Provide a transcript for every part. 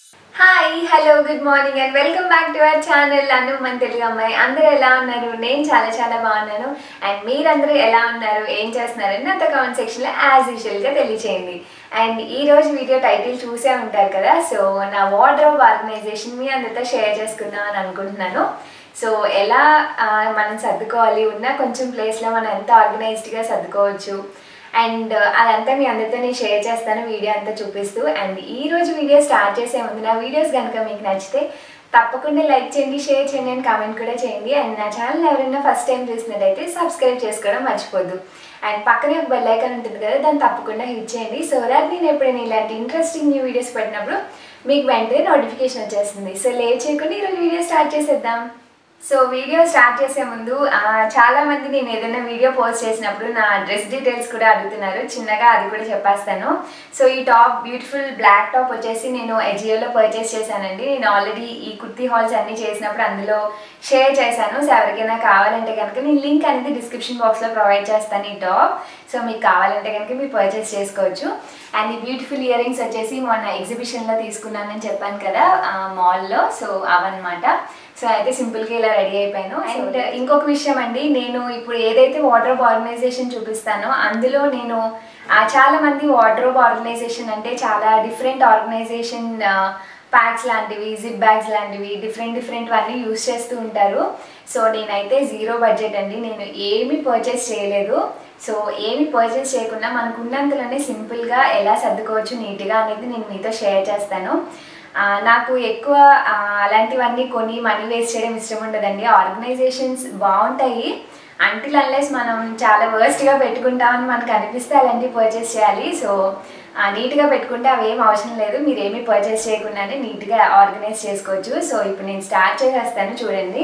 hi hello good morning and welcome back to our channel Anu మన తెలుగు అమ్మాయి అందరూ ఎలా ఉన్నారు నేను చాలా చాలా బాగున్నాను అండ్ మీరందరూ ఎలా ఉన్నారు ఏం చేస్తున్నారు నాతో కామెంట్ సెక్షన్లో యాజ్ యూజువల్గా తెలియచేయండి అండ్ ఈ రోజు వీడియో టైటిల్ చూసే ఉంటారు కదా సో నా వార్డ్రోబ్ ఆర్గనైజేషన్ మీ అందరితో షేర్ చేసుకుందాం అని అనుకుంటున్నాను సో ఎలా ఆ, మనం సర్దుకోవాలి ఉన్న కొంచెం ప్లేస్లో మనం ఎంత ఆర్గనైజ్డ్గా సర్దుకోవచ్చు అండ్ అదంతా మీ అందరితో నేను షేర్ చేస్తాను వీడియో అంతా చూపిస్తూ అండ్ ఈ రోజు వీడియో స్టార్ట్ చేసే ముందు నా వీడియోస్ కనుక మీకు నచ్చితే తప్పకుండా లైక్ చేయండి షేర్ చేయండి అండ్ కామెంట్ కూడా చేయండి అండ్ నా ఛానల్ ఎవరైనా ఫస్ట్ టైం చూసినట్టయితే సబ్స్క్రైబ్ చేసుకోవడం మర్చిపోద్దు అండ్ పక్కనే ఒక బెల్ ఐకాన్ ఉంటుంది కదా దాన్ని తప్పకుండా హిట్ చేయండి సో దాట్ నేను ఎప్పుడైనా ఇలాంటి ఇంట్రెస్టింగ్ న్యూ వీడియోస్ పెట్టినప్పుడు మీకు వెంటనే నోటిఫికేషన్ వచ్చేస్తుంది సో లేట్ చేయకుండా ఈరోజు వీడియో స్టార్ట్ చేసేద్దాం సో వీడియో స్టార్ట్ చేసే ముందు ఆ, చాలా మంది నేను ఏదైనా వీడియో పోస్ట్ చేసినప్పుడు నా డ్రెస్ డీటెయిల్స్ కూడా అడుగుతున్నారు చిన్నగా అది కూడా చెప్పేస్తాను సో ఈ టాప్ బ్యూటిఫుల్ బ్లాక్ టాప్ వచ్చేసి నేను ఎజియోలో పర్చేస్ చేశానండి నేను ఆల్రెడీ ఈ కుర్తీ హాల్స్ అన్ని చేసినప్పుడు అందులో షేర్ చేశాను సో ఎవరికైనా కావాలంటే కనుక నేను లింక్ అనేది డిస్క్రిప్షన్ బాక్స్లో ప్రొవైడ్ చేస్తాను ఈ టాప్ సో మీకు కావాలంటే కనుక మీరు పర్చేస్ చేసుకోవచ్చు అండ్ ఈ బ్యూటిఫుల్ ఇయర్ రింగ్స్ వచ్చేసి మొన్న ఎగ్జిబిషన్లో తీసుకున్నానని చెప్పాను కదా మాల్లో సో అవన్నమాట సో అయితే సింపుల్గా ఇలా రెడీ అయిపోయాను అండ్ ఇంకొక విషయం అండి నేను ఇప్పుడు ఏదైతే వార్డ్రోబ్ ఆర్గనైజేషన్ చూపిస్తానో అందులో నేను ఆ, చాలా మంది వార్డ్రోబ్ ఆర్గనైజేషన్ అంటే చాలా డిఫరెంట్ ఆర్గనైజేషన్ ప్యాక్స్ లాంటివి జిప్ బ్యాగ్స్ లాంటివి డిఫరెంట్ డిఫరెంట్ అన్నీ యూస్ చేస్తూ ఉంటారు సో నేనైతే జీరో బడ్జెట్ అండి నేను ఏమీ పర్చేస్ చేయలేదు సో ఏమి పర్చేస్ చేయకుండా మనకు ఉన్నంతలోనే సింపుల్గా ఎలా సర్దుకోవచ్చు నీట్గా అనేది నేను మీతో షేర్ చేస్తాను ఆ, నాకు ఎక్కువ ఆ, అలాంటివన్నీ కొని మనీ వేస్ట్ చేయడం ఇష్టం ఉండదండి ఆర్గనైజేషన్స్ బాగుంటాయి అంటిల్ అన్లెస్ మనం చాలా వర్స్ట్గా పెట్టుకుంటామని మనకు అనిపిస్తే అలాంటివి పర్చేస్ చేయాలి సో ఆ, నీట్గా పెట్టుకుంటే అవి ఏం అవసరం లేదు మీరు ఏమీ పర్చేస్ చేయకుండానే నీట్గా ఆర్గనైజ్ చేసుకోవచ్చు సో ఇప్పుడు నేను స్టార్ట్ చేసేస్తాను చూడండి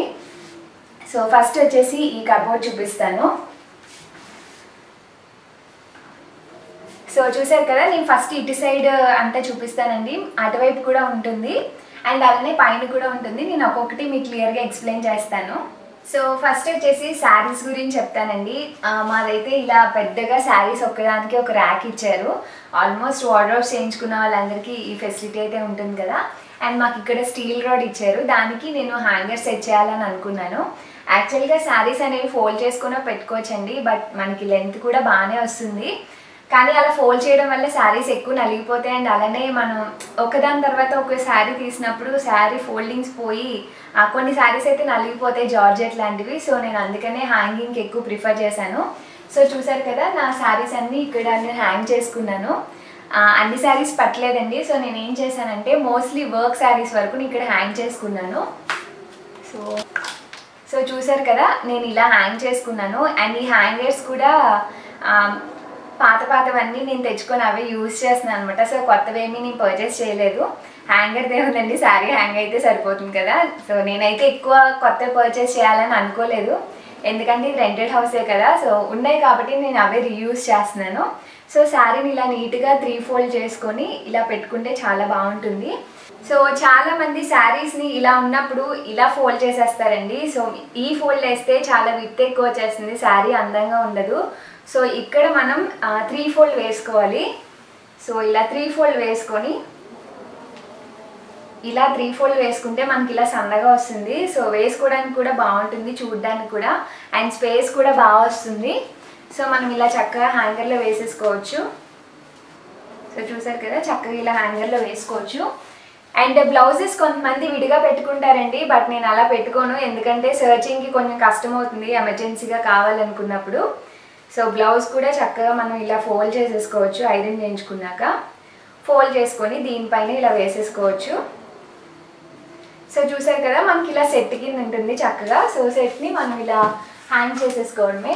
సో ఫస్ట్ వచ్చేసి ఈ కబోర్డ్ చూపిస్తాను సో చూసారు కదా నేను ఫస్ట్ ఇటు సైడ్ అంతా చూపిస్తానండి అటువైపు కూడా ఉంటుంది అండ్ అలానే పైన కూడా ఉంటుంది నేను ఒక్కొక్కటి మీకు క్లియర్గా ఎక్స్ప్లెయిన్ చేస్తాను సో ఫస్ట్ వచ్చేసి శారీస్ గురించి చెప్తానండి ఆ, మాదైతే ఇలా పెద్దగా శారీస్ ఒక్కదానికి ఒక ర్యాక్ ఇచ్చారు ఆల్మోస్ట్ వార్డ్రోబ్స్ చేయించుకున్న వాళ్ళందరికీ ఈ ఫెసిలిటీ అయితే ఉంటుంది కదా అండ్ మాకు ఇక్కడ స్టీల్ రాడ్ ఇచ్చారు దానికి నేను హ్యాంగర్ సెట్ చేయాలని అనుకున్నాను యాక్చువల్గా శారీస్ అనేవి ఫోల్డ్ చేసుకున్నా పెట్టుకోవచ్చండి బట్ మనకి లెంత్ కూడా బాగానే వస్తుంది కానీ అలా ఫోల్డ్ చేయడం వల్ల శారీస్ ఎక్కువ నలిగిపోతాయి అండ్ అలానే మనం ఒకదాని తర్వాత ఒక శారీ తీసినప్పుడు శారీ ఫోల్డింగ్స్ పోయి ఆ, కొన్ని శారీస్ అయితే నలిగిపోతాయి జార్జెట్ లాంటివి సో నేను అందుకనే హ్యాంగింగ్కి ఎక్కువ ప్రిఫర్ చేశాను సో చూసారు కదా నా శారీస్ అన్నీ ఇక్కడ నేను హ్యాంగ్ చేసుకున్నాను ఆ, అన్ని శారీస్ పట్టలేదండి సో నేను ఏం చేశానంటే మోస్ట్లీ వర్క్ శారీస్ వరకు నేను ఇక్కడ హ్యాంగ్ చేసుకున్నాను సో సో చూసారు కదా నేను ఇలా హ్యాంగ్ చేసుకున్నాను అండ్ ఈ హ్యాంగర్స్ కూడా ఆ, పాత పాతవన్నీ నేను తెచ్చుకొని అవే యూజ్ చేస్తున్నాను అనమాట సో కొత్తవేమీ నేను పర్చేస్ చేయలేదు హ్యాంగర్ దేవుందండి శారీ హ్యాంగ్ అయితే సరిపోతుంది కదా సో నేనైతే ఎక్కువ కొత్త పర్చేస్ చేయాలని అనుకోలేదు ఎందుకంటే ఇది రెంటెడ్ హౌసే కదా సో ఉన్నాయి కాబట్టి నేను అవే రీయూజ్ చేస్తున్నాను సో శారీని ఇలా నీట్గా త్రీ ఫోల్డ్ చేసుకొని ఇలా పెట్టుకుంటే చాలా బాగుంటుంది సో చాలా మంది శారీస్ని ఇలా ఉన్నప్పుడు ఇలా ఫోల్డ్ చేసేస్తారండి సో ఈ ఫోల్డ్ వేస్తే చాలా విత్ ఎక్కువ వచ్చేస్తుంది శారీ అందంగా ఉండదు సో ఇక్కడ మనం త్రీ ఫోల్డ్ వేసుకోవాలి సో ఇలా త్రీ ఫోల్డ్ వేసుకొని ఇలా త్రీ ఫోల్డ్ వేసుకుంటే మనకి ఇలా సన్నగా వస్తుంది సో వేసుకోవడానికి కూడా బాగుంటుంది చూడడానికి కూడా అండ్ స్పేస్ కూడా బాగా వస్తుంది సో మనం ఇలా చక్కగా హ్యాంగర్లో వేసేసుకోవచ్చు సో చూసారు కదా చక్కగా ఇలా హ్యాంగర్లో వేసుకోవచ్చు అండ్ బ్లౌజెస్ కొంతమంది విడిగా పెట్టుకుంటారండి బట్ నేను అలా పెట్టుకోను ఎందుకంటే సర్చింగ్కి కొంచెం కష్టం అవుతుంది ఎమర్జెన్సీగా కావాలనుకున్నప్పుడు సో బ్లౌజ్ కూడా చక్కగా మనం ఇలా ఫోల్డ్ చేసేసుకోవచ్చు ఐరన్ చేయించుకున్నాక ఫోల్డ్ చేసుకొని దీనిపైన ఇలా వేసేసుకోవచ్చు సో చూసారు కదా మనకి ఇలా సెట్ కింద ఉంటుంది చక్కగా సో సెట్ని మనం ఇలా హ్యాంగ్ చేసేసుకోవడమే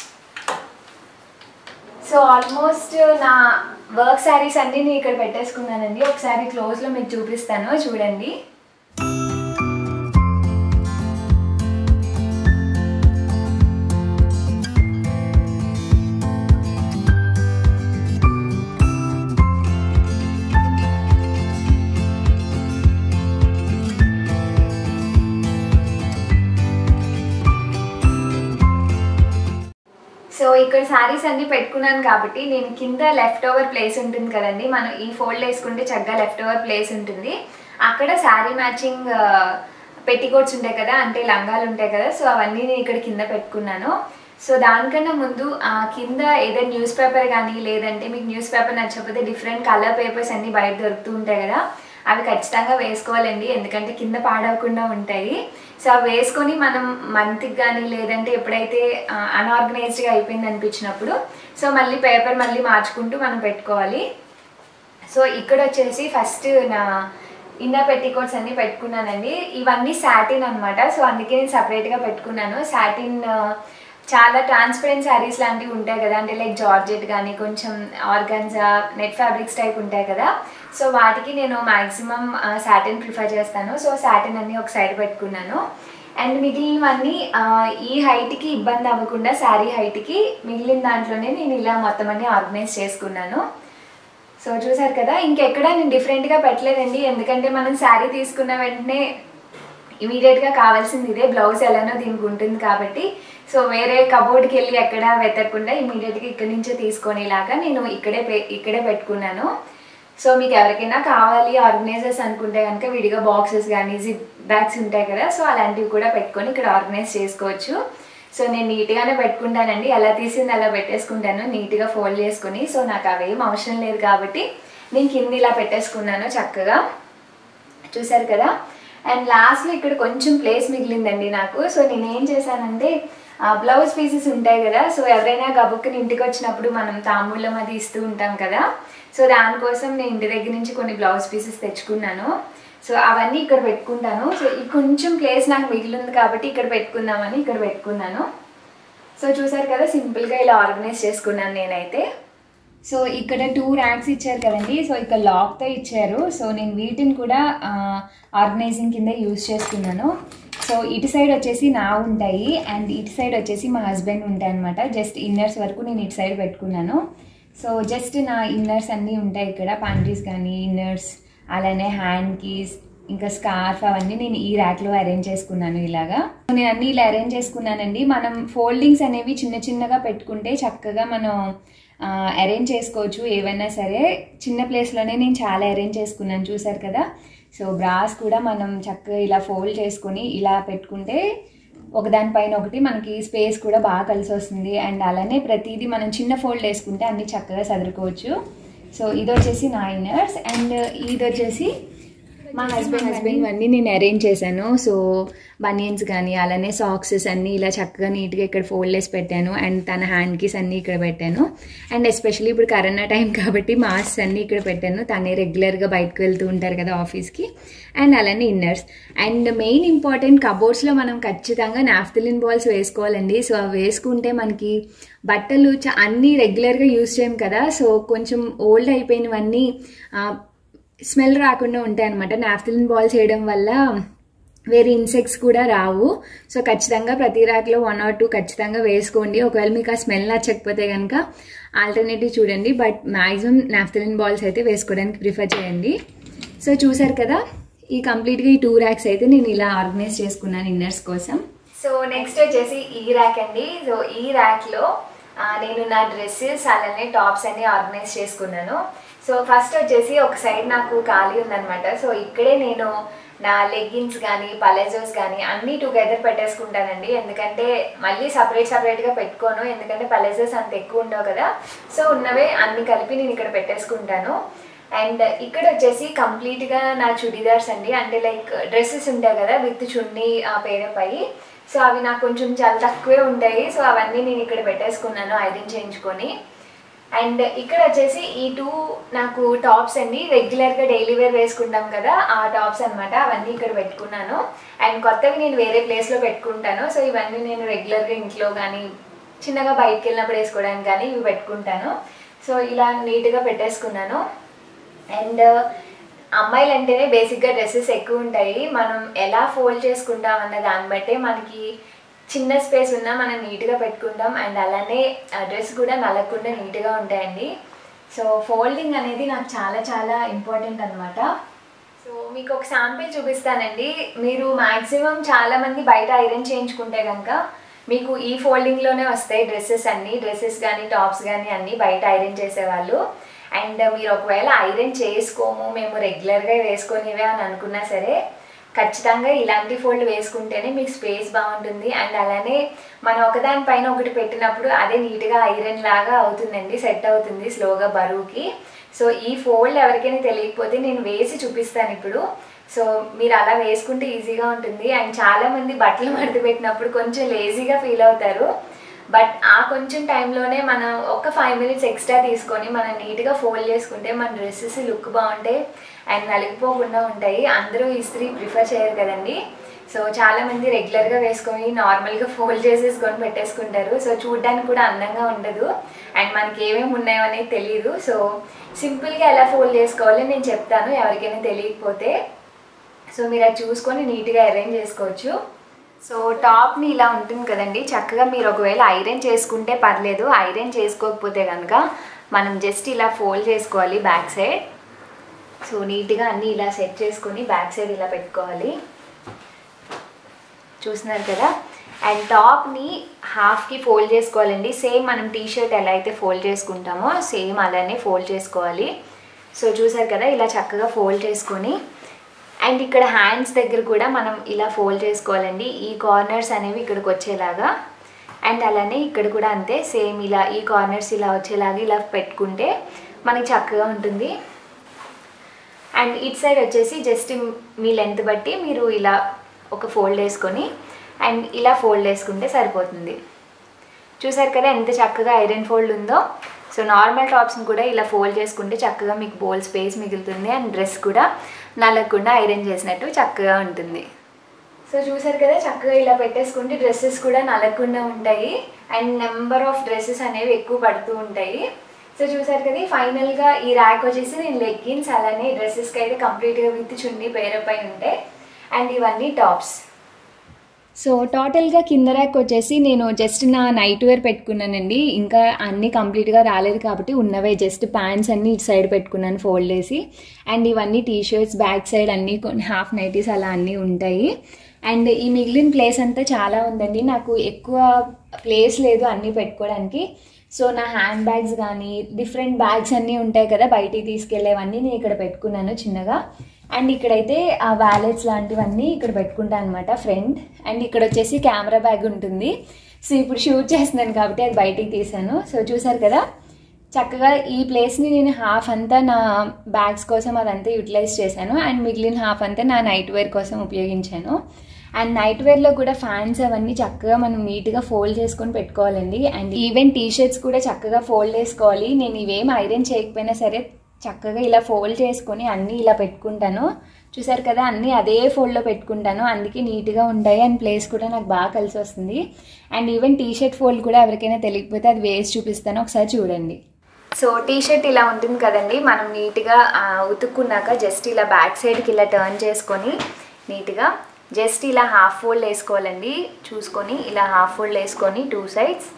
సో ఆల్మోస్ట్ నా వర్క్ శారీస్ అన్నీ నేను ఇక్కడ పెట్టేసుకున్నానండి ఒకసారి క్లోజ్లో మీకు చూపిస్తాను చూడండి సో ఇక్కడ శారీస్ అన్ని పెట్టుకున్నాను కాబట్టి నేను కింద లెఫ్ట్ ఓవర్ ప్లేస్ ఉంటుంది కదండి మనం ఈ ఫోల్డ్ వేసుకుంటే చక్కగా లెఫ్ట్ ఓవర్ ప్లేస్ ఉంటుంది అక్కడ శారీ మ్యాచింగ్ పెట్టికోట్స్ ఉంటాయి కదా అంటే లంగాలు ఉంటాయి కదా సో అవన్నీ నేను ఇక్కడ కింద పెట్టుకున్నాను సో దానికన్నా ముందు ఆ కింద ఏదైనా న్యూస్ పేపర్ కానీ లేదంటే మీకు న్యూస్ పేపర్ నచ్చకపోతే డిఫరెంట్ కలర్ పేపర్స్ అన్నీ బయట దొరుకుతూ ఉంటాయి కదా అవి ఖచ్చితంగా వేసుకోవాలండి ఎందుకంటే కింద పాడవకుండా ఉంటాయి సో అవి వేసుకొని మనం మంత్కి కానీ లేదంటే ఎప్పుడైతే అన్ఆర్గనైజ్డ్గా అయిపోయింది అనిపించినప్పుడు సో మళ్ళీ పేపర్ మళ్ళీ మార్చుకుంటూ మనం పెట్టుకోవాలి సో ఇక్కడ వచ్చేసి ఫస్ట్ నా ఇన్నర్ పెట్టికోట్స్ అన్ని పెట్టుకున్నానండి ఇవన్నీ సాటిన్ అనమాట సో అందుకే నేను సపరేట్గా పెట్టుకున్నాను సాటిన్ చాలా ట్రాన్స్పరెంట్ శారీస్ లాంటివి ఉంటాయి కదా అంటే లైక్ జార్జెట్ కానీ కొంచెం ఆర్గన్జా నెట్ ఫ్యాబ్రిక్స్ టైప్ ఉంటాయి కదా సో వాటికి నేను మ్యాక్సిమం సాటిన్ ప్రిఫర్ చేస్తాను సో సాటిన్ అన్ని ఒక సైడ్ పెట్టుకున్నాను అండ్ మిగిలినవన్నీ ఆ, ఈ హైట్కి ఇబ్బంది అవ్వకుండా శారీ హైట్కి మిగిలిన దాంట్లోనే నేను ఇలా మొత్తం అన్ని ఆర్గనైజ్ చేసుకున్నాను సో చూసారు కదా ఇంకెక్కడ నేను డిఫరెంట్గా పెట్టలేదండి ఎందుకంటే మనం శారీ తీసుకున్న వెంటనే ఇమీడియట్గా కావాల్సింది ఇదే బ్లౌజ్ ఎలానో దీనికి ఉంటుంది కాబట్టి సో వేరే కబోర్డ్కి వెళ్ళి ఎక్కడ వెతకకుండా ఇమీడియట్గా ఇక్కడి నుంచే తీసుకొనేలాగా నేను ఇక్కడే పె- ఇక్కడే పెట్టుకున్నాను సో మీకు ఎవరికైనా కావాలి ఆర్గనైజర్స్ అనుకుంటే కనుక విడిగా బాక్సెస్ కానీ జిప్ బ్యాగ్స్ ఉంటాయి కదా సో అలాంటివి కూడా పెట్టుకొని ఇక్కడ ఆర్గనైజ్ చేసుకోవచ్చు సో నేను నీట్గానే పెట్టుకుంటానండి ఎలా తీసింది అలా పెట్టేసుకుంటాను నీట్గా ఫోల్డ్ చేసుకుని సో నాకు అవేం అవసరం లేదు కాబట్టి నేను కింద ఇలా పెట్టేసుకున్నాను చక్కగా చూసారు కదా అండ్ లాస్ట్లో ఇక్కడ కొంచెం ప్లేస్ మిగిలిందండి నాకు సో నేను ఏం చేశానంటే బ్లౌజ్ పీసెస్ ఉంటాయి కదా సో ఎవరైనా గబుక్కుని ఇంటికి వచ్చినప్పుడు మనం తాంబూలం అది ఇస్తూ ఉంటాం కదా సో దానికోసం నేను ఇంటి దగ్గర నుంచి కొన్ని బ్లౌజ్ పీసెస్ తెచ్చుకున్నాను సో అవన్నీ ఇక్కడ పెట్టుకుంటాను సో ఈ కొంచెం ప్లేస్ నాకు మిగిలింది కాబట్టి ఇక్కడ పెట్టుకుందామని ఇక్కడ పెట్టుకున్నాను సో చూసారు కదా సింపుల్గా ఇలా ఆర్గనైజ్ చేసుకున్నాను నేనైతే సో ఇక్కడ టూ ర్యాక్స్ ఇచ్చారు కదండి సో ఇక్కడ లాక్తో ఇచ్చారు సో నేను వీటిని కూడా ఆర్గనైజింగ్ కింద యూజ్ చేస్తున్నాను సో ఇటు సైడ్ వచ్చేసి నా ఉంటాయి అండ్ ఇటు సైడ్ వచ్చేసి మా హస్బెండ్ ఉంటాయి అనమాట జస్ట్ ఇన్నర్స్ వరకు నేను ఇటు సైడ్ పెట్టుకున్నాను సో జస్ట్ నా ఇన్నర్స్ అన్నీ ఉంటాయి ఇక్కడ ప్యాంటీస్ కానీ ఇన్నర్స్ అలానే హ్యాండ్ కీస్ ఇంకా స్కార్ఫ్ అవన్నీ నేను ఈ ర్యాక్లో అరేంజ్ చేసుకున్నాను ఇలాగా నేను అన్ని ఇలా అరేంజ్ చేసుకున్నానండి మనం ఫోల్డింగ్స్ అనేవి చిన్న చిన్నగా పెట్టుకుంటే చక్కగా మనం అరేంజ్ చేసుకోవచ్చు ఏవైనా సరే చిన్న ప్లేస్లోనే నేను చాలా అరేంజ్ చేసుకున్నాను చూసారు కదా సో బ్రాస్ కూడా మనం చక్కగా ఇలా ఫోల్డ్ చేసుకొని ఇలా పెట్టుకుంటే ఒకదానిపైన ఒకటి మనకి స్పేస్ కూడా బాగా కలిసి వస్తుంది అండ్ అలానే ప్రతిదీ మనం చిన్న ఫోల్డ్ వేసుకుంటే అన్ని చక్కగా సదురుకోవచ్చు సో ఇది వచ్చేసి నా ఇన్నర్స్ అండ్ ఇది వచ్చేసి మా హస్బెండ్ హస్బెండ్ అన్నీ నేను అరేంజ్ చేశాను సో బనియన్స్ కానీ అలానే సాక్సెస్ అన్నీ ఇలా చక్కగా నీట్గా ఇక్కడ ఫోల్డ్ చేసి పెట్టాను అండ్ తన హ్యాండ్ కీస్ అన్నీ ఇక్కడ పెట్టాను అండ్ ఎస్పెషల్లీ ఇప్పుడు కరోనా టైం కాబట్టి మాస్క్ అన్నీ ఇక్కడ పెట్టాను తనే రెగ్యులర్గా బయటకు వెళ్తూ ఉంటారు కదా ఆఫీస్కి అండ్ అలానే ఇన్నర్స్ అండ్ మెయిన్ ఇంపార్టెంట్ కబోర్డ్స్లో మనం ఖచ్చితంగా నాఫ్తలిన్ బాల్స్ వేసుకోవాలండి సో అవి వేసుకుంటే మనకి బట్టలు చ- అన్నీ రెగ్యులర్గా యూస్ చేయం కదా సో కొంచెం ఓల్డ్ అయిపోయినవన్నీ ఆ, స్మెల్ రాకుండా ఉంటాయి అనమాట నాఫ్తలిన్ బాల్స్ వేయడం వల్ల వేరే ఇన్సెక్ట్స్ కూడా రావు సో ఖచ్చితంగా ప్రతి ర్యాక్లో వన్ ఆర్ టూ ఖచ్చితంగా వేసుకోండి ఒకవేళ మీకు ఆ స్మెల్ నచ్చకపోతే కనుక ఆల్టర్నేటివ్ చూడండి బట్ మ్యాక్సిమం నాఫ్తలిన్ బాల్స్ అయితే వేసుకోవడానికి ప్రిఫర్ చేయండి సో చూసారు కదా ఈ కంప్లీట్గా ఈ టూ ర్యాక్స్ అయితే నేను ఇలా ఆర్గనైజ్ చేసుకున్నాను ఇన్నర్స్ కోసం సో నెక్స్ట్ వచ్చేసి ఈ ర్యాక్ అండి సో ఈ ర్యాక్లో నేను నా డ్రెస్సెస్ అలానే టాప్స్ అన్ని ఆర్గనైజ్ చేసుకున్నాను సో ఫస్ట్ వచ్చేసి ఒక సైడ్ నాకు ఖాళీ ఉందన్నమాట సో ఇక్కడే నేను నా లెగ్గిన్స్ కానీ పలెజోస్ కానీ అన్నీ టుగెదర్ పెట్టేసుకుంటానండి ఎందుకంటే మళ్ళీ సపరేట్ సపరేట్గా పెట్టుకోను ఎందుకంటే పలెజోస్ అంత ఎక్కువ ఉండవు కదా సో ఉన్నవే అన్ని కలిపి నేను ఇక్కడ పెట్టేసుకుంటాను అండ్ ఇక్కడ వచ్చేసి కంప్లీట్గా నా చుడీదార్స్ అండి అంటే లైక్ డ్రెస్సెస్ ఉంటాయి కదా విత్ చున్నీ ఆ పేరపై సో అవి నాకు కొంచెం చాలా తక్కువే ఉంటాయి సో అవన్నీ నేను ఇక్కడ పెట్టేసుకున్నాను ఐరన్ చేయించుకొని అండ్ ఇక్కడ వచ్చేసి ఈ టూ నాకు టాప్స్ అండి రెగ్యులర్గా డైలీ వేర్ వేసుకుంటాం కదా ఆ టాప్స్ అన్నమాట అవన్నీ ఇక్కడ పెట్టుకున్నాను అండ్ కొత్తవి నేను వేరే ప్లేస్లో పెట్టుకుంటాను సో ఇవన్నీ నేను రెగ్యులర్గా ఇంట్లో కానీ చిన్నగా బయటకు వెళ్ళినప్పుడు వేసుకోవడానికి కానీ ఇవి పెట్టుకుంటాను సో ఇలా నీట్గా పెట్టేసుకున్నాను అండ్ అమ్మాయిలు అంటేనే బేసిక్గా డ్రెస్సెస్ ఎక్కువ ఉంటాయి మనం ఎలా ఫోల్డ్ చేసుకుంటాం అన్న దాన్ని బట్టే మనకి చిన్న స్పేస్ ఉన్నా మనం నీట్గా పెట్టుకుంటాం అండ్ అలానే డ్రెస్ కూడా నలగకుండా నీట్గా ఉంటాయండి సో ఫోల్డింగ్ అనేది నాకు చాలా చాలా ఇంపార్టెంట్ అనమాట సో మీకు ఒక శాంపిల్ చూపిస్తానండి మీరు మ్యాక్సిమం చాలామంది బయట ఐరన్ చేయించుకుంటే కనుక మీకు ఈ ఫోల్డింగ్లోనే వస్తాయి డ్రెస్సెస్ అన్నీ డ్రెస్సెస్ కానీ టాప్స్ కానీ అన్నీ బయట ఐరన్ చేసేవాళ్ళు అండ్ మీరు ఒకవేళ ఐరన్ చేసుకోము మేము రెగ్యులర్గా వేసుకొనివే అని అనుకున్నా సరే ఖచ్చితంగా ఇలాంటి ఫోల్డ్ వేసుకుంటేనే మీకు స్పేస్ బాగుంటుంది అండ్ అలానే మనం ఒకదానిపైన ఒకటి పెట్టినప్పుడు అదే నీట్గా ఐరన్ లాగా అవుతుందండి సెట్ అవుతుంది స్లోగా బరువుకి సో ఈ ఫోల్డ్ ఎవరికైనా తెలియకపోతే నేను వేసి చూపిస్తాను ఇప్పుడు సో మీరు అలా వేసుకుంటే ఈజీగా ఉంటుంది అండ్ చాలామంది బట్టలు మడత పెట్టినప్పుడు కొంచెం లేజీగా ఫీల్ అవుతారు బట్ ఆ కొంచెం టైంలోనే మనం ఒక ఫైవ్ మినిట్స్ ఎక్స్ట్రా తీసుకొని మనం నీట్గా ఫోల్డ్ చేసుకుంటే మన డ్రెస్సెస్ లుక్ బాగుంటాయి అండ్ నలిగిపోకుండా ఉంటాయి అందరూ ఇస్త్రీ ప్రిఫర్ చేయరు కదండి సో చాలామంది రెగ్యులర్గా వేసుకొని నార్మల్గా ఫోల్డ్ చేసేసుకొని పెట్టేసుకుంటారు సో చూడడానికి కూడా అందంగా ఉండదు అండ్ మనకి ఏమేమి ఉన్నాయో అనేది తెలియదు సో సింపుల్గా ఎలా ఫోల్డ్ చేసుకోవాలో నేను చెప్తాను ఎవరికైనా తెలియకపోతే సో మీరు అది చూసుకొని నీట్గా అరేంజ్ చేసుకోవచ్చు సో టాప్ని ఇలా ఉంటుంది కదండి చక్కగా మీరు ఒకవేళ ఐరన్ చేసుకుంటే పర్లేదు ఐరన్ చేసుకోకపోతే కనుక మనం జస్ట్ ఇలా ఫోల్డ్ చేసుకోవాలి బ్యాక్ సైడ్ సో నీట్గా అన్నీ ఇలా సెట్ చేసుకొని బ్యాక్ సైడ్ ఇలా పెట్టుకోవాలి చూస్తున్నారు కదా అండ్ టాప్ని హాఫ్కి ఫోల్డ్ చేసుకోవాలండి సేమ్ మనం టీ షర్ట్ ఎలా అయితే ఫోల్డ్ చేసుకుంటామో సేమ్ అలానే ఫోల్డ్ చేసుకోవాలి సో చూసారు కదా ఇలా చక్కగా ఫోల్డ్ చేసుకొని అండ్ ఇక్కడ హ్యాండ్స్ దగ్గర కూడా మనం ఇలా ఫోల్డ్ చేసుకోవాలండి ఈ కార్నర్స్ అనేవి ఇక్కడికి వచ్చేలాగా అండ్ అలానే ఇక్కడ కూడా అంతే సేమ్ ఇలా ఈ కార్నర్స్ ఇలా వచ్చేలాగా ఇలా పెట్టుకుంటే మనకి చక్కగా ఉంటుంది అండ్ ఇట్ సైడ్ వచ్చేసి జస్ట్ మీ లెంత్ బట్టి మీరు ఇలా ఒక ఫోల్డ్ వేసుకొని అండ్ ఇలా ఫోల్డ్ వేసుకుంటే సరిపోతుంది చూసారు కదా ఎంత చక్కగా ఐరన్ ఫోల్డ్ ఉందో సో నార్మల్ టాప్స్ని కూడా ఇలా ఫోల్డ్ చేసుకుంటే చక్కగా మీకు బోల్ స్పేస్ మిగులుతుంది అండ్ డ్రెస్ కూడా నలగకుండా ఐరన్ చేసినట్టు చక్కగా ఉంటుంది సో చూసారు కదా చక్కగా ఇలా పెట్టేసుకుంటే డ్రెస్సెస్ కూడా నలగకుండా ఉంటాయి అండ్ నెంబర్ ఆఫ్ డ్రెస్సెస్ అనేవి ఎక్కువ పడుతూ ఉంటాయి సో చూసారు కదా ఫైనల్గా ఈ ర్యాక్ వచ్చేసి నేను లెగ్గిన్స్ అలానే డ్రెస్సెస్కి అయితే కంప్లీట్గా విత్ చున్నీ పేరపై ఉంటాయి అండ్ ఇవన్నీ టాప్స్ సో టోటల్గా కింద ర్యాక్ వచ్చేసి నేను జస్ట్ నా నైట్ వేర్ పెట్టుకున్నానండి ఇంకా అన్నీ కంప్లీట్గా రాలేదు కాబట్టి ఉన్నవే జస్ట్ ప్యాంట్స్ అన్నీ ఇటు సైడ్ పెట్టుకున్నాను ఫోల్డ్ చేసి అండ్ ఇవన్నీ టీ షర్ట్స్ బ్యాక్ సైడ్ అన్నీ కొన్ని హాఫ్ నైటీస్ అలా అన్నీ ఉంటాయి అండ్ ఈ మిగిలిన ప్లేస్ అంతా చాలా ఉందండి నాకు ఎక్కువ ప్లేస్ లేదు అన్నీ పెట్టుకోవడానికి సో నా హ్యాండ్ బ్యాగ్స్ కానీ డిఫరెంట్ బ్యాగ్స్ అన్నీ ఉంటాయి కదా బయటికి తీసుకెళ్ళేవన్నీ నేను ఇక్కడ పెట్టుకున్నాను చిన్నగా అండ్ ఇక్కడైతే ఆ వ్యాలెట్స్ లాంటివన్నీ ఇక్కడ పెట్టుకుంటాను అనమాట ఫ్రంట్ అండ్ ఇక్కడ వచ్చేసి కెమెరా బ్యాగ్ ఉంటుంది సో ఇప్పుడు షూట్ చేస్తున్నాను కాబట్టి అది బయటికి తీసాను సో చూసారు కదా చక్కగా ఈ ప్లేస్ని నేను హాఫ్ అంతా నా బ్యాగ్స్ కోసం అదంతా యూటిలైజ్ చేశాను అండ్ మిగిలిన హాఫ్ అంతా నా నైట్ వేర్ కోసం ఉపయోగించాను అండ్ నైట్ వేర్లో కూడా ఫ్యాన్స్ అవన్నీ చక్కగా మనం నీట్గా ఫోల్డ్ చేసుకొని పెట్టుకోవాలండి అండ్ ఈవెన్ టీ షర్ట్స్ కూడా చక్కగా ఫోల్డ్ చేసుకోవాలి నేను ఇవేం ఐరన్ చేయకపోయినా సరే చక్కగా ఇలా ఫోల్డ్ చేసుకొని అన్నీ ఇలా పెట్టుకుంటాను చూసారు కదా అన్నీ అదే ఫోల్డ్లో పెట్టుకుంటాను అందుకే నీట్గా ఉంటాయి అండ్ ప్లేస్ కూడా నాకు బాగా కలిసి వస్తుంది and even T shirt fold కూడా ఎవరికైనా తెలియకపోతే అది వేసి చూపిస్తాను ఒకసారి చూడండి సో టీ షర్ట్ ఇలా ఉంటుంది కదండి మనం నీట్గా ఉతుక్కున్నాక జస్ట్ ఇలా బ్యాక్ సైడ్కి ఇలా టర్న్ చేసుకొని నీట్గా జస్ట్ ఇలా హాఫ్ ఫోల్డ్ వేసుకోవాలండి చూసుకొని ఇలా హాఫ్ ఫోల్డ్ వేసుకొని టూ సైడ్స్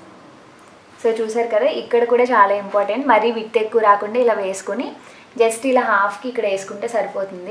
సో చూసారు కదా ఇక్కడ కూడా చాలా ఇంపార్టెంట్ మరీ విత్ ఎక్కువ రాకుండా ఇలా వేసుకొని జస్ట్ ఇలా హాఫ్కి ఇక్కడ వేసుకుంటే సరిపోతుంది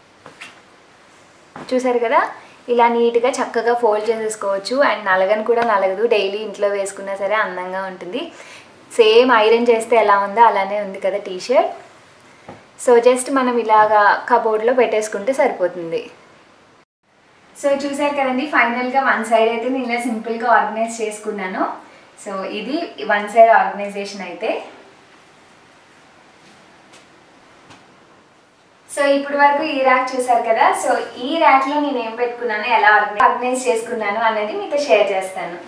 చూసారు కదా ఇలా నీట్గా చక్కగా ఫోల్డ్ చేసేసుకోవచ్చు అండ్ నలగని కూడా నలగదు డైలీ ఇంట్లో వేసుకున్నా సరే అందంగా ఉంటుంది సేమ్ ఐరన్ చేస్తే ఎలా ఉందో అలానే ఉంది కదా టీ షర్ట్ సో జస్ట్ మనం ఇలాగా కబోర్డ్లో పెట్టేసుకుంటే సరిపోతుంది సో చూసారు కదండి ఫైనల్గా వన్ సైడ్ అయితే నేను ఇలా సింపుల్గా ఆర్గనైజ్ చేసుకున్నాను సో ఇది వన్ సైడ్ ఆర్గనైజేషన్ అయితే సో ఇప్పుడు వరకు ఈ ర్యాక్ చూసారు కదా సో ఈ ర్యాక్లో నేను ఏం పెట్టుకున్నాను ఎలా ఆర్గనైజ్ చేసుకున్నాను అనేది మీతో షేర్ చేస్తాను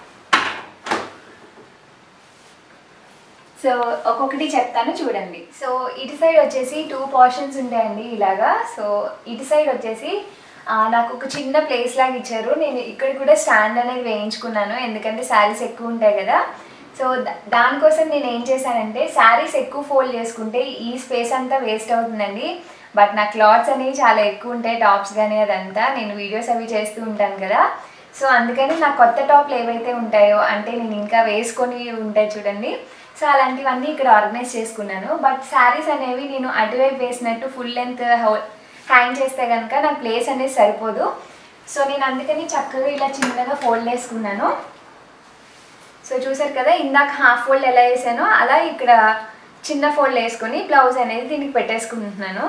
సో ఒక్కొక్కటి చెప్తాను చూడండి సో ఇటు సైడ్ వచ్చేసి టూ పోర్షన్స్ ఉంటాయండి ఇలాగా సో ఇటు సైడ్ వచ్చేసి ఆ, నాకు ఒక చిన్న ప్లేస్ లాగా ఇచ్చారు నేను ఇక్కడ కూడా స్టాండ్ అనేది వేయించుకున్నాను ఎందుకంటే శారీస్ ఎక్కువ ఉంటాయి కదా సో దా- దానికోసం నేను ఏం చేశానంటే శారీస్ ఎక్కువ ఫోల్డ్ చేసుకుంటే ఈ స్పేస్ అంతా వేస్ట్ అవుతుందండి బట్ నా క్లాత్స్ అనేవి చాలా ఎక్కువ ఉంటాయి టాప్స్ కానీ అదంతా నేను వీడియోస్ అవి చేస్తూ ఉంటాను కదా సో అందుకని నా కొత్త టాప్లు ఏవైతే ఉంటాయో అంటే నేను ఇంకా వేసుకొని ఉంటాయి చూడండి సో అలాంటివన్నీ ఇక్కడ ఆర్గనైజ్ చేసుకున్నాను బట్ శారీస్ అనేవి నేను అటువైపు వేసినట్టు ఫుల్ లెంత్ హ్యాంగ్ చేస్తే కనుక నాకు ప్లేస్ అనేది సరిపోదు సో నేను అందుకని చక్కగా ఇలా చిన్నగా ఫోల్డ్ వేసుకున్నాను సో చూసారు కదా ఇందాక హాఫ్ ఫోల్డ్ ఎలా వేసానో అలా ఇక్కడ చిన్న ఫోల్డ్ వేసుకొని బ్లౌజ్ అనేది దీనికి పెట్టేసుకుంటున్నాను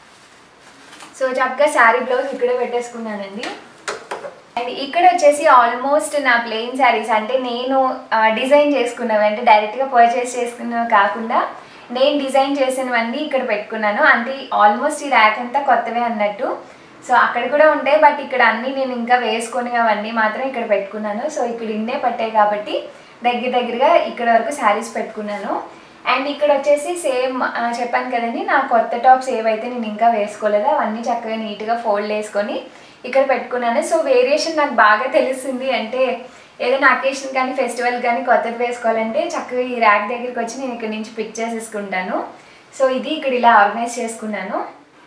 సో చక్కగా శారీ బ్లౌజ్ ఇక్కడే పెట్టేసుకున్నానండి అండ్ ఇక్కడ వచ్చేసి ఆల్మోస్ట్ నా ప్లెయిన్ శారీస్ అంటే నేను డిజైన్ చేసుకున్నవి అంటే డైరెక్ట్గా పర్చేస్ చేసుకున్నవి కాకుండా నేను డిజైన్ చేసినవన్నీ ఇక్కడ పెట్టుకున్నాను అంటే ఆల్మోస్ట్ ఈ ర్యాక్ అంతా కొత్తవే అన్నట్టు సో అక్కడ కూడా ఉంటాయి బట్ ఇక్కడ అన్నీ నేను ఇంకా వేసుకొని అవన్నీ మాత్రం ఇక్కడ పెట్టుకున్నాను సో ఇక్కడ ఇన్నే పట్టాయి కాబట్టి దగ్గర దగ్గరగా ఇక్కడ వరకు శారీస్ పెట్టుకున్నాను అండ్ ఇక్కడ వచ్చేసి సేమ్ చెప్పాను కదండి నా కొత్త టాప్స్ ఏవైతే నేను ఇంకా వేసుకోలేదో అవన్నీ చక్కగా నీట్గా ఫోల్డ్ వేసుకొని ఇక్కడ పెట్టుకున్నాను సో వేరియేషన్ నాకు బాగా తెలుస్తుంది అంటే ఏదైనా అకేషన్ కానీ ఫెస్టివల్ కానీ కొత్తది వేసుకోవాలంటే చక్కగా ఈ ర్యాక్ దగ్గరికి వచ్చి నేను ఇక్కడ నుంచి పిక్ చేసేసుకుంటాను సో ఇది ఇక్కడ ఇలా ఆర్గనైజ్ చేసుకున్నాను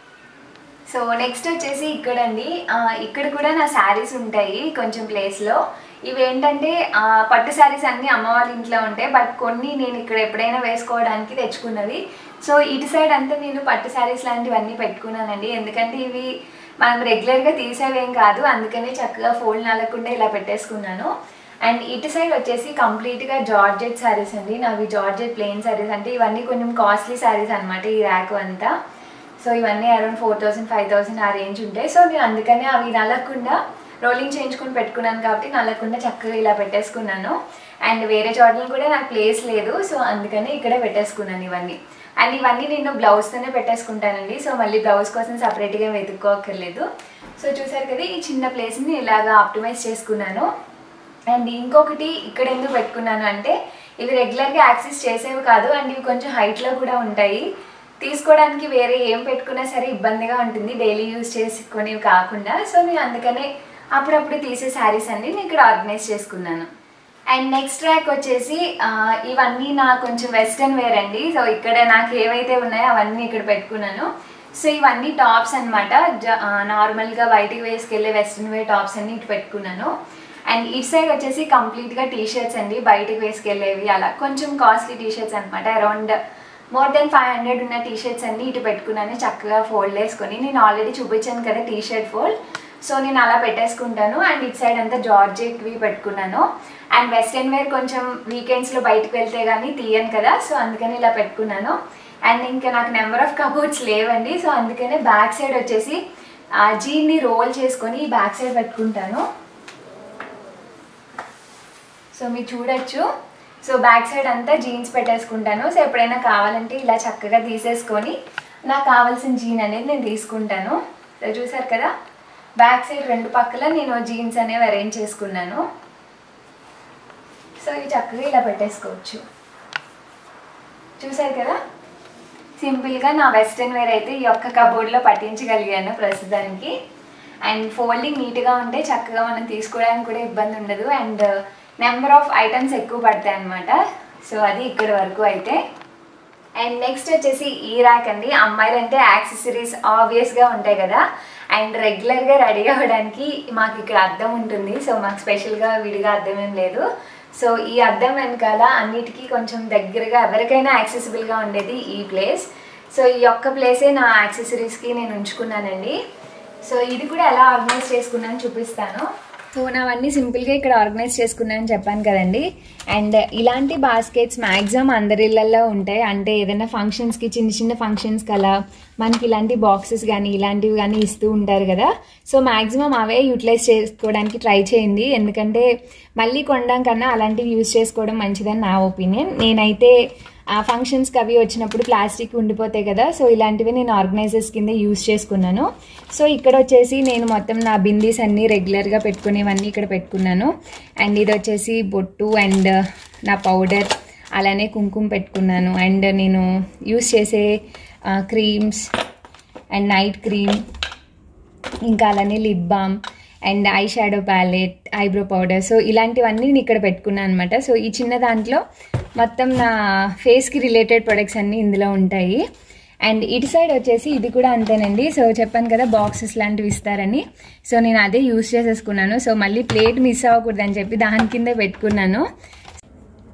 సో నెక్స్ట్ వచ్చేసి ఇక్కడండి ఆ, ఇక్కడ కూడా నా శారీస్ ఉంటాయి కొంచెం ప్లేస్లో ఇవి ఏంటంటే ఆ, పట్టు శారీస్ అన్నీ అమ్మ వాళ్ళ ఇంట్లో ఉంటాయి బట్ కొన్ని నేను ఇక్కడ ఎప్పుడైనా వేసుకోవడానికి తెచ్చుకున్నవి సో ఇటు సైడ్ అంతా నేను పట్టు శారీస్ లాంటివన్నీ పెట్టుకున్నానండి ఎందుకంటే ఇవి మనం రెగ్యులర్గా తీసేవేం కాదు అందుకనే చక్కగా ఫోల్డ్ నలకుండా ఇలా పెట్టేసుకున్నాను అండ్ ఇటు సైడ్ వచ్చేసి కంప్లీట్గా జార్జెట్ శారీస్ అండి నావి జార్జెట్ ప్లెయిన్ శారీస్ అంటే ఇవన్నీ కొంచెం కాస్ట్లీ శారీస్ అనమాట ఈ ర్యాక్ అంతా సో ఇవన్నీ around four thousand five thousand ఆ రేంజ్ ఉంటాయి సో నేను అందుకనే అవి నలగకుండా రోలింగ్ చేయించుకొని పెట్టుకున్నాను కాబట్టి నలగకుండా చక్కగా ఇలా పెట్టేసుకున్నాను అండ్ వేరే చోట్ల కూడా నాకు ప్లేస్ లేదు సో అందుకని ఇక్కడే పెట్టేసుకున్నాను ఇవన్నీ అండ్ ఇవన్నీ నేను బ్లౌజ్తోనే పెట్టేసుకుంటానండి సో మళ్ళీ బ్లౌజ్ కోసం సపరేట్గా వెతుక్కోక్కర్లేదు సో చూసారు కదా ఈ చిన్న ప్లేస్ని ఇలాగా ఆప్టిమైజ్ చేసుకున్నాను అండ్ ఇంకొకటి ఇక్కడ ఎందుకు పెట్టుకున్నాను అంటే ఇవి రెగ్యులర్గా యాక్సెస్ చేసేవి కాదు అండ్ ఇవి కొంచెం హైట్లో కూడా ఉంటాయి తీసుకోవడానికి వేరే ఏం పెట్టుకున్నా సరే ఇబ్బందిగా ఉంటుంది డైలీ యూజ్ చేసుకునేవి కాకుండా సో నేను అందుకనే అప్పుడప్పుడు తీసే శారీస్ అన్ని నేను ఇక్కడ ఆర్గనైజ్ చేసుకున్నాను అండ్ నెక్స్ట్ ట్రాక్ వచ్చేసి ఆ, ఇవన్నీ నా కొంచెం వెస్ట్రన్ వేర్ అండి సో ఇక్కడ నాకు ఏవైతే ఉన్నాయో అవన్నీ ఇక్కడ పెట్టుకున్నాను సో ఇవన్నీ టాప్స్ అనమాట నార్మల్గా బయటికి వేసుకెళ్ళే వెస్ట్రన్ వేర్ టాప్స్ అన్ని ఇటు పెట్టుకున్నాను అండ్ ఇటు సైడ్ వచ్చేసి కంప్లీట్గా టీ షర్ట్స్ అండి బయటికి వేసుకెళ్ళేవి అలా కొంచెం కాస్ట్లీ టీ షర్ట్స్ అనమాట around more than five hundred ఉన్న టీ షర్ట్స్ అన్ని ఇటు పెట్టుకున్నాను చక్కగా ఫోల్డ్ వేసుకొని నేను ఆల్రెడీ చూపించాను కదా టీ షర్ట్ ఫోల్డ్ సో నేను అలా పెట్టేసుకుంటాను అండ్ ఇటు సైడ్ అంతా జార్జెట్వి పెట్టుకున్నాను అండ్ వెస్ట్రన్ వేర్ కొంచెం వీకెండ్స్లో బయటకు వెళ్తే కానీ తీయను కదా సో అందుకని ఇలా పెట్టుకున్నాను అండ్ ఇంకా నాకు నెంబర్ ఆఫ్ కబోర్డ్స్ లేవండి సో అందుకనే బ్యాక్ సైడ్ వచ్చేసి ఆ జీన్ని రోల్ చేసుకొని బ్యాక్ సైడ్ పెట్టుకుంటాను సో మీరు చూడొచ్చు సో బ్యాక్ సైడ్ అంతా జీన్స్ పెట్టేసుకుంటాను సో ఎప్పుడైనా కావాలంటే ఇలా చక్కగా తీసేసుకొని నాకు కావాల్సిన జీన్ అనేది నేను తీసుకుంటాను సో చూసారు కదా బ్యాక్ సైడ్ రెండు పక్కల నేను జీన్స్ అనేవి అరేంజ్ చేసుకున్నాను సో ఇవి చక్కగా ఇలా పెట్టేసుకోవచ్చు చూసారు కదా సింపుల్గా నా వెస్ట్రన్ వేర్ అయితే ఈ ఒక్క కబోర్డ్లో పట్టించగలిగాను ప్రస్తుతానికి అండ్ ఫోల్డింగ్ నీట్గా ఉంటే చక్కగా మనం తీసుకోవడానికి కూడా ఇబ్బంది ఉండదు అండ్ నెంబర్ ఆఫ్ ఐటమ్స్ ఎక్కువ పడతాయి అనమాట సో అది ఇక్కడ వరకు అయితే అండ్ నెక్స్ట్ వచ్చేసి ఈ ర్యాక్ అండి అమ్మాయిలు అంటే యాక్సెసరీస్ ఆబ్వియస్గా ఉంటాయి కదా అండ్ రెగ్యులర్గా రెడీ అవ్వడానికి మాకు ఇక్కడ అద్దం ఉంటుంది సో మాకు స్పెషల్గా విడిగా అద్దం ఏం లేదు సో ఈ అద్దం వెనకాల అన్నిటికీ కొంచెం దగ్గరగా ఎవరికైనా యాక్సెసిబుల్గా ఉండేది ఈ ప్లేస్ సో ఈ ఒక్క ప్లేసే నా యాక్సెసరీస్కి నేను ఉంచుకున్నానండి సో ఇది కూడా ఎలా ఆర్గనైజ్ చేసుకున్నాను చూపిస్తాను సో నావన్నీ సింపుల్గా ఇక్కడ ఆర్గనైజ్ చేసుకున్నానని చెప్పాను కదండి అండ్ ఇలాంటి బాస్కెట్స్ మ్యాక్సిమం అందరి ఇళ్ళల్లో ఉంటాయి అంటే ఏదైనా ఫంక్షన్స్కి చిన్న చిన్న ఫంక్షన్స్కి అలా మనకి ఇలాంటి బాక్సెస్ కానీ ఇలాంటివి కానీ ఇస్తూ ఉంటారు కదా సో మ్యాక్సిమం అవే యూటిలైజ్ చేసుకోవడానికి ట్రై చేయండి ఎందుకంటే మళ్ళీ కొనడం కన్నా అలాంటివి యూజ్ చేసుకోవడం మంచిదని నా ఒపీనియన్ నేనైతే ఆ ఫంక్షన్స్కి అవి వచ్చినప్పుడు ప్లాస్టిక్ ఉండిపోతాయి కదా సో ఇలాంటివి నేను ఆర్గనైజర్స్ కింద యూస్ చేసుకున్నాను సో ఇక్కడ వచ్చేసి నేను మొత్తం నా బిందీస్ అన్నీ రెగ్యులర్గా పెట్టుకునేవన్నీ ఇక్కడ పెట్టుకున్నాను అండ్ ఇది వచ్చేసి బొట్టు అండ్ నా పౌడర్ అలానే కుంకుమ పెట్టుకున్నాను అండ్ నేను యూస్ చేసే క్రీమ్స్ అండ్ నైట్ క్రీమ్ ఇంకా అలానే lip balm and eye shadow palette eyebrow powder so ఇలాంటివన్నీ నేను ఇక్కడ పెట్టుకున్నాను అనమాట సో ఈ చిన్న దాంట్లో మొత్తం నా ఫేస్కి రిలేటెడ్ ప్రొడక్ట్స్ అన్నీ ఇందులో ఉంటాయి అండ్ ఇటు సైడ్ వచ్చేసి ఇది కూడా అంతేనండి సో చెప్పాను కదా బాక్సెస్ లాంటివి ఇస్తారని సో నేను అదే యూస్ చేసేసుకున్నాను సో మళ్ళీ ప్లేట్ మిస్ అవ్వకూడదని చెప్పి దాని కింద పెట్టుకున్నాను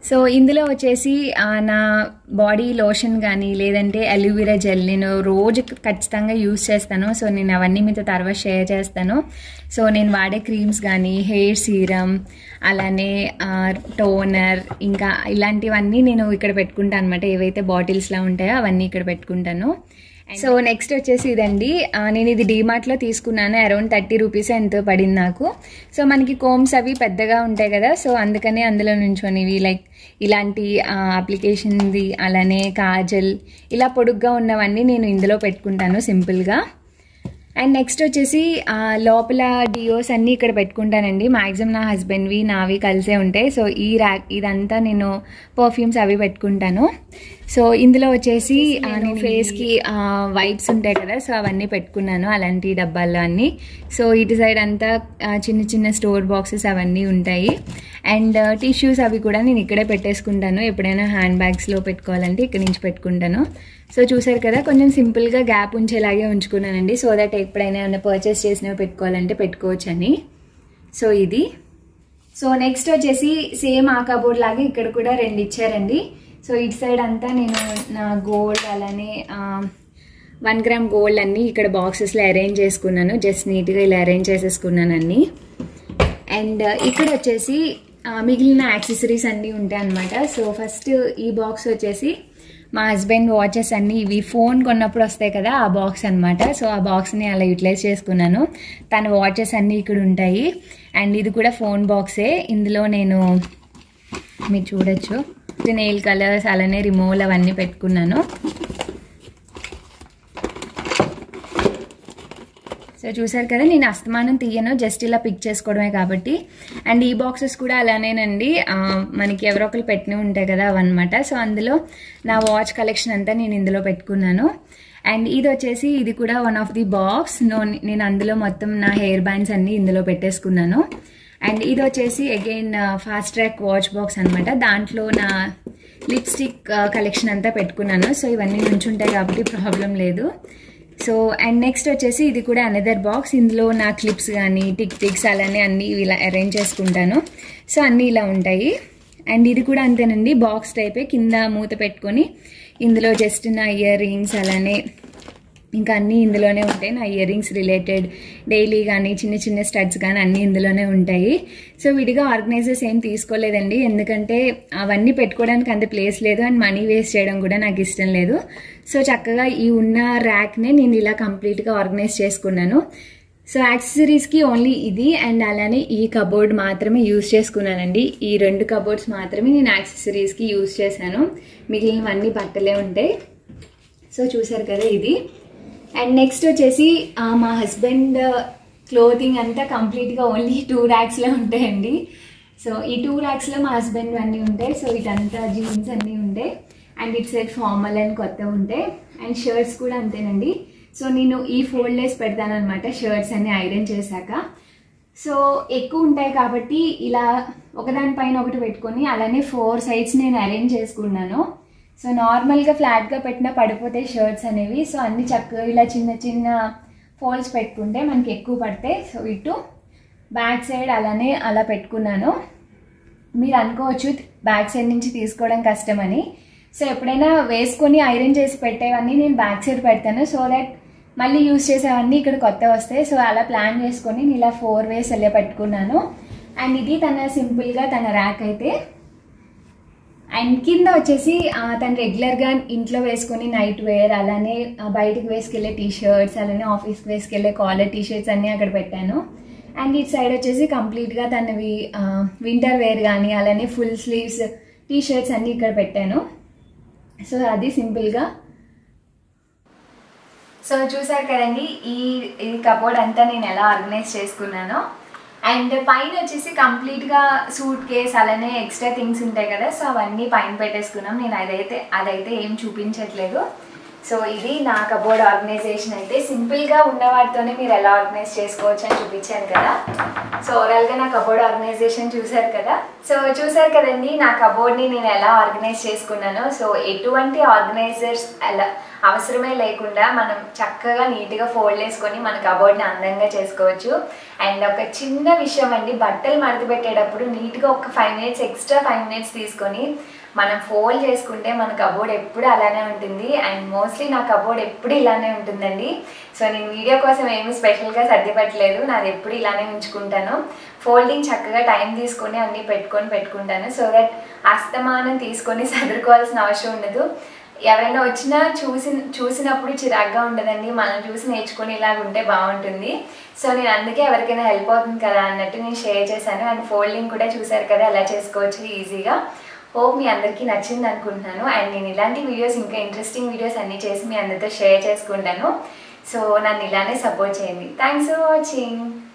సో ఇందులో వచ్చేసి ఆ, నా బాడీ లోషన్ కానీ లేదంటే అలోవెరా జెల్ నేను రోజు ఖచ్చితంగా యూస్ చేస్తాను సో నేను అవన్నీ మీతో తర్వాత షేర్ చేస్తాను సో నేను వాడే క్రీమ్స్ కానీ హెయిర్ సీరమ్ అలానే టోనర్ ఇంకా ఇలాంటివన్నీ నేను ఇక్కడ పెట్టుకుంటాను అనమాట ఏవైతే బాటిల్స్లా ఉంటాయో అవన్నీ ఇక్కడ పెట్టుకుంటాను సో నెక్స్ట్ వచ్చేసి ఇదండి ఆ, నేను ఇది డీమార్ట్లో తీసుకున్నాను అరౌండ్ థర్టీ రూపీస్ ఎంతో పడింది నాకు సో మనకి కోమ్స్ అవి పెద్దగా ఉంటాయి కదా సో అందుకనే అందులో నుంచొని ఇవి లైక్ ఇలాంటి అప్లికేషన్ది అలానే కాజల్ ఇలా పొడుగ్గా ఉన్నవన్నీ నేను ఇందులో పెట్టుకుంటాను సింపుల్గా అండ్ నెక్స్ట్ వచ్చేసి ఆ, లోపల డియోస్ అన్నీ ఇక్కడ పెట్టుకుంటానండి మ్యాక్సిమం నా హస్బెండ్వి నావి కలిసే ఉంటాయి సో ఈ ర్యాక్ ఇదంతా నేను పర్ఫ్యూమ్స్ అవి పెట్టుకుంటాను సో ఇందులో వచ్చేసి ఆ, నేను ఫేస్కి వైప్స్ ఉంటాయి కదా సో అవన్నీ పెట్టుకున్నాను అలాంటి డబ్బాల్లో అన్నీ సో ఇటు సైడ్ అంతా ఆ, చిన్న చిన్న స్టోర్ బాక్సెస్ అవన్నీ ఉంటాయి అండ్ టిష్యూస్ అవి కూడా నేను ఇక్కడే పెట్టేసుకుంటాను ఎప్పుడైనా హ్యాండ్ బ్యాగ్స్లో పెట్టుకోవాలంటే ఇక్కడ నుంచి పెట్టుకుంటాను సో చూసారు కదా కొంచెం సింపుల్గా గ్యాప్ ఉంచేలాగే ఉంచుకున్నానండి సో దట్ ఎప్పుడైనా ఏమైనా పర్చేస్ చేసినవి పెట్టుకోవాలంటే పెట్టుకోవచ్చు అని సో ఇది సో నెక్స్ట్ వచ్చేసి సేమ్ ఆ కబోర్డ్ లాగే ఇక్కడ కూడా రెండు ఇచ్చారండి సో ఇటు సైడ్ అంతా నేను నా గోల్డ్ అలానే వన్ గ్రామ్ గోల్డ్ అన్ని ఇక్కడ బాక్సెస్లో అరేంజ్ చేసుకున్నాను జస్ట్ నీట్గా ఇలా అరేంజ్ చేసేసుకున్నాను అన్ని అండ్ ఇక్కడ వచ్చేసి ఆ, మిగిలిన యాక్సెసరీస్ అన్నీ ఉంటాయి అనమాట సో ఫస్ట్ ఈ బాక్స్ వచ్చేసి మా హస్బెండ్ వాచెస్ అన్నీ ఇవి ఫోన్ కొన్నప్పుడు వస్తాయి కదా ఆ బాక్స్ అనమాట సో ఆ బాక్స్ని అలా యూటిలైజ్ చేసుకున్నాను తన వాచెస్ అన్నీ ఇక్కడ ఉంటాయి అండ్ ఇది కూడా ఫోన్ బాక్సే ఇందులో నేను మీరు చూడొచ్చు నెయిల్ కలర్స్ అలానే రిమూవల్ అవన్నీ పెట్టుకున్నాను సో చూసారు కదా నేను అస్తమానం తీయను జస్ట్ ఇలా పిక్ చేసుకోవడమే కాబట్టి అండ్ ఈ బాక్సెస్ కూడా అలానేనండి ఆ, మనకి ఎవరో ఒకరు పెట్టినవి ఉంటాయి కదా అవన్నమాట సో అందులో నా వాచ్ కలెక్షన్ అంతా నేను ఇందులో పెట్టుకున్నాను అండ్ ఇది వచ్చేసి ఇది కూడా one of the box no నేను అందులో మొత్తం నా హెయిర్ బ్యాండ్స్ అన్ని ఇందులో పెట్టేసుకున్నాను అండ్ ఇది వచ్చేసి again fast track watch box అనమాట దాంట్లో నా లిప్స్టిక్ కలెక్షన్ అంతా పెట్టుకున్నాను సో ఇవన్నీ నుంచుంటాయి కాబట్టి ప్రాబ్లం లేదు సో అండ్ నెక్స్ట్ వచ్చేసి ఇది కూడా అనదర్ బాక్స్ ఇందులో నా క్లిప్స్ కానీ టిక్ టిక్స్ అలానే అన్నీ ఇలా అరేంజ్ చేసుకుంటాను సో అన్నీ ఇలా ఉంటాయి అండ్ ఇది కూడా అంతేనండి బాక్స్ టైపే కింద మూత పెట్టుకొని ఇందులో జస్ట్ నా ఇయర్ రింగ్స్ అలానే ఇంకా అన్నీ ఇందులోనే ఉంటాయి నా ఇయర్ రింగ్స్ రిలేటెడ్ డైలీ కానీ చిన్న చిన్న స్టడ్స్ కానీ అన్నీ ఇందులోనే ఉంటాయి సో విడిగా ఆర్గనైజర్స్ ఏం తీసుకోలేదండి ఎందుకంటే అవన్నీ పెట్టుకోవడానికి అంత ప్లేస్ లేదు అండ్ మనీ వేస్ట్ చేయడం కూడా నాకు ఇష్టం లేదు సో చక్కగా ఈ ఉన్న ర్యాక్నే నేను ఇలా కంప్లీట్గా ఆర్గనైజ్ చేసుకున్నాను సో యాక్సెసరీస్కి ఓన్లీ ఇది అండ్ అలానే ఈ కబోర్డ్ మాత్రమే యూజ్ చేసుకున్నానండి ఈ రెండు కబోర్డ్స్ మాత్రమే నేను యాక్సెసరీస్కి యూజ్ చేశాను మిగిలినవన్నీ బట్టలే ఉంటాయి సో చూసారు కదా ఇది అండ్ నెక్స్ట్ వచ్చేసి ఆ, మా హస్బెండ్ క్లోతింగ్ అంతా కంప్లీట్గా ఓన్లీ టూ ర్యాక్స్లో ఉంటాయండి సో ఈ టూ ర్యాక్స్లో మా హస్బెండ్ అన్నీ ఉంటాయి సో ఇటంతా జీన్స్ అన్నీ ఉంటాయి and it side formal and కొత్త ఉంటాయి అండ్ షర్ట్స్ కూడా అంతేనండి సో నేను ఈ ఫోల్డర్స్ పెడతానమాట షర్ట్స్ అన్ని ఐరన్ చేశాక సో ఎక్కువ ఉంటాయి కాబట్టి ఇలా ఒకదానిపైన ఒకటి పెట్టుకొని అలానే ఫోర్ సైడ్స్ నేను అరేంజ్ చేసుకున్నాను సో నార్మల్గా ఫ్లాట్గా పెట్టినా పడిపోతాయి షర్ట్స్ అనేవి సో అన్ని చక్కగా ఇలా చిన్న చిన్న ఫోల్డ్స్ పెట్టుకుంటే మనకి ఎక్కువ పడతాయి సో ఇటు బ్యాక్ సైడ్ అలానే అలా పెట్టుకున్నాను మీరు అనుకోవచ్చు బ్యాక్ సైడ్ నుంచి తీసుకోవడం కష్టమని సో ఎప్పుడైనా వేసుకొని ఐరన్ చేసి పెట్టేవన్నీ నేను బ్యాక్ సైడ్ పెడతాను సో దట్ మళ్ళీ యూస్ చేసేవన్నీ ఇక్కడ కొత్త వస్తాయి సో అలా ప్లాన్ చేసుకొని నేను ఇలా ఫోర్ వేస్ అలా పెట్టుకున్నాను అండ్ ఇది తన సింపుల్గా తన ర్యాక్ అయితే అండ్ కింద వచ్చేసి ఆ, తను రెగ్యులర్గా ఇంట్లో వేసుకొని నైట్ వేర్ అలానే ఆ, బయటికి వేసుకెళ్ళే టీ షర్ట్స్ అలానే ఆఫీస్కి వేసుకెళ్ళే కాలర్ టీ షర్ట్స్ అన్నీ అక్కడ పెట్టాను అండ్ ఇటు సైడ్ వచ్చేసి కంప్లీట్గా తనవి వింటర్ వేర్ కానీ అలానే ఫుల్ స్లీవ్స్ టీ షర్ట్స్ అన్నీ ఇక్కడ పెట్టాను సో అది సింపుల్గా సో చూసారు కదండి ఈ ఈ కబోర్డ్ అంతా నేను ఎలా ఆర్గనైజ్ చేసుకున్నానో అండ్ పైన వచ్చేసి కంప్లీట్గా సూట్ కేస్ అలానే ఎక్స్ట్రా థింగ్స్ ఉంటాయి కదా సో అవన్నీ పైన పెట్టేసుకున్నాం నేను అదైతే అదైతే ఏం చూపించట్లేదు సో ఇది నా కబోర్డ్ ఆర్గనైజేషన్ అయితే సింపుల్గా ఉన్న వాటితోనే మీరు ఎలా ఆర్గనైజ్ చేసుకోవచ్చు అని చూపించాను కదా సో ఓవరాల్గా నా కబోర్డ్ ఆర్గనైజేషన్ చూసారు కదా సో చూసారు కదండి నా కబోర్డ్ని నేను ఎలా ఆర్గనైజ్ చేసుకున్నానో సో ఎటువంటి ఆర్గనైజర్స్ ఎలా అవసరమే లేకుండా మనం చక్కగా నీట్గా ఫోల్డ్ చేసుకొని మన కబోర్డ్ని అందంగా చేసుకోవచ్చు అండ్ ఒక చిన్న విషయం అండి బట్టలు మడత పెట్టేటప్పుడు నీట్గా ఒక five minutes extra five minutes తీసుకొని మనం ఫోల్డ్ చేసుకుంటే మన కబోర్డ్ ఎప్పుడు అలానే ఉంటుంది అండ్ మోస్ట్లీ నా కబోర్డ్ ఎప్పుడు ఇలానే ఉంటుందండి సో నేను వీడియో కోసం ఏమి స్పెషల్గా సర్ది పెట్టలేదు నాది ఎప్పుడు ఇలానే ఉంచుకుంటాను ఫోల్డింగ్ చక్కగా టైం తీసుకొని అన్నీ పెట్టుకొని పెట్టుకుంటాను సో దట్ అస్తమానం తీసుకొని సదురుకోవాల్సిన అవసరం ఉండదు ఎవరైనా వచ్చినా చూసి చూసినప్పుడు చిరాగ్గా ఉండదండి మనం చూసి నేర్చుకొని ఇలాగ ఉంటే బాగుంటుంది సో నేను అందుకే ఎవరికైనా హెల్ప్ అవుతుంది కదా అన్నట్టు నేను షేర్ చేశాను అండ్ ఫోల్డింగ్ కూడా చూసారు కదా ఎలా చేసుకోవచ్చు ఈజీగా హోప్ మీ అందరికీ నచ్చింది అనుకుంటున్నాను అండ్ నేను ఇలాంటి వీడియోస్ ఇంకా ఇంట్రెస్టింగ్ వీడియోస్ అన్నీ చేసి మీ అందరితో షేర్ చేసుకుంటాను సో నన్ను ఇలానే సపోర్ట్ చేయండి థ్యాంక్స్ ఫర్ వాచింగ్